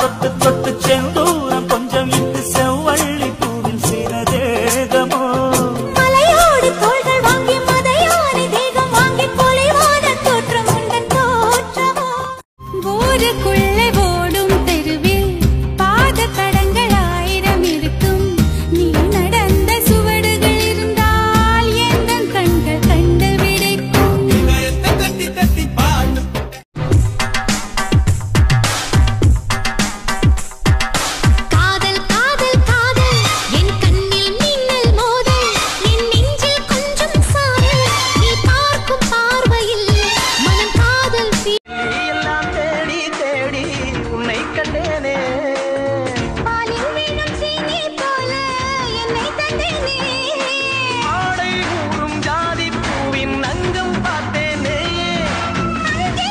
தொட்டு தொட்டு செந்தூரம் கொஞ்சம் இட்டு செவ்வள்ளி பூவில் சில தேகமோ மலையோடு தோள்கள் வாங்கி மதையானை தேகம் வாங்கி பொலிவான தோற்றம் உண்டன் தோற்றமோ ஊருக்குள்ளே ஓடும் தெருவில் பாத தடங்கள் ஆயிரம் இருக்கும் நீ நடந்த சுவடுகள் இருந்தால் எந்த கண்கள் கண்டு விடைக்கும் காதல் காதல் காதல் என் கண்ணில் மின்னல் மோதல் என் நெஞ்சில் கொஞ்சம் சாரல் நீ பார்க்கும் பார்வையில் மனம் காதல் பீ- எல்லாம் தேடி தேடி உன்னை கண்டேனே பாலில் வீழும் சீனி போல என்னை தந்தேனே ஆடை ஊறும் ஜாதி பூவின் அங்கம் பார்த்தேனே அழகே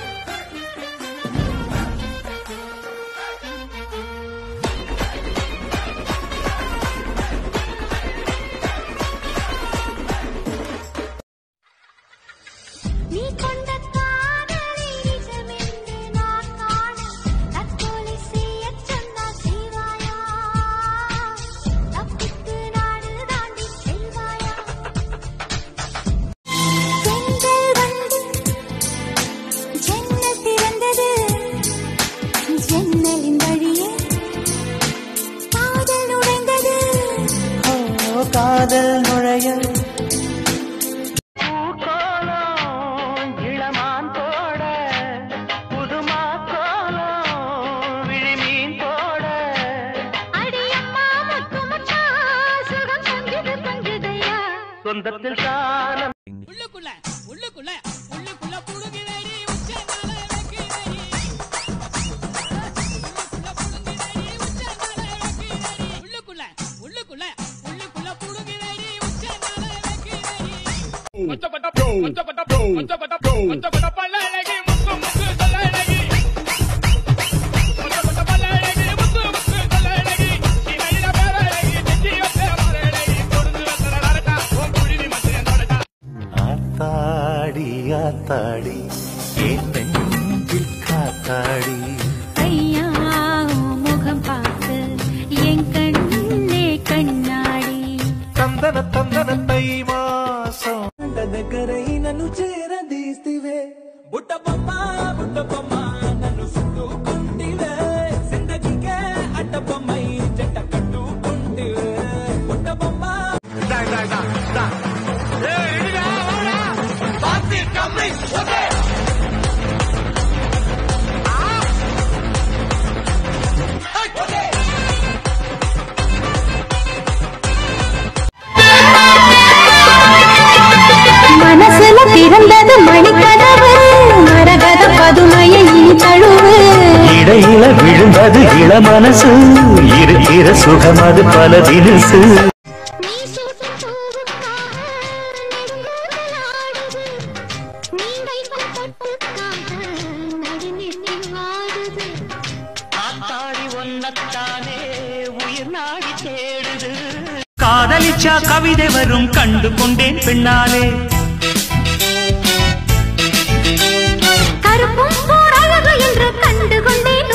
நீ கொண்ட காதலை நிஜமென்று நான் காண தற்கொலை செய்யச் சொன்னால் செய்வாயா தப்பித்து நாடு தாண்டி செல்வாயா பெண்கள் வந்து ஜன்னல் திறந்தது ஜன்னலின் வழியே காதல் நுழைந்தது ஓ காதல் நுழைய பூக்கோலம் இளமான் போட புதுமா கோலம் விழிமீன் போட அடியம்மா முத்து முத்தா சுகம் கொஞ்சது கொஞ்சதையா சொந்தத்தில் தானம் உள்ளுக்குள்ள உள்ளுக்குள்ள உள்ளுக்குள்ள புடுங்கிறடி உச்சந்தால வைக்கிறடி உள்ளுக்குள்ள புடுங்கிறடி உச்சந்தால வைக்கிறடி உள்ளுக்குள்ள உள்ளுக்குள்ள உள்ளுக்குள்ள புடுங்கிறடி உச்சந்தால வைக்கிறடி கொச்ச கொட்ட கொச்ச கொட்ட கொச்ச கொட்ட கொச்ச கொட்ட பல்லழகி முத்து முத்து சொல்லழகி கொச்ச கொட்ட பல்லழகி முத்து முத்து சொல்லழகி இணையில பேரழகி நெஞ்சி வச்ச மரழகி கொடுந்து வச்ச நடக்கா உன் குடிவி மத்தியம் தொடக்கா ஆத்தாடி ஆத்தாடி ஏன் நெஞ்சில் காத்தாடி ஐயா உன் முகம் பார்த்து என் கண்ணே கண்ணாடி తందన తందన తై మాసం దగ్గరై నన్ను చేరదీస్తివే బుట్ట బొమ్మ బుట్ట బొమ్మ నన్ను చుట్టుకుంటివే జిందగీకే అడ్డ బొమ్మై జంట కట్టుకుంటివే బుట్ట బొమ్మ மனசுல திறந்தது மணிக்கதவு மரகத பதுமையை நீ தழுவு இடையில விழுந்தது இள மனசு இருக்கிற சுகம் அது பல தினசு நீ சூட்டும் பூவுக்காக நெடுங்கோல் ஆடுது நீ வைக்கும் பொட்டுக்காக நடுநிலை ஆடுது ஆத்தாடி ஒன்னத்தானே உயிர் நாடி தேடுது காதலிச்சா கவிதை வரும் கண்டு கொண்டேன் பின்னாலே கருப்பும் போர் அழகு என்று கண்டு கொண்டேன்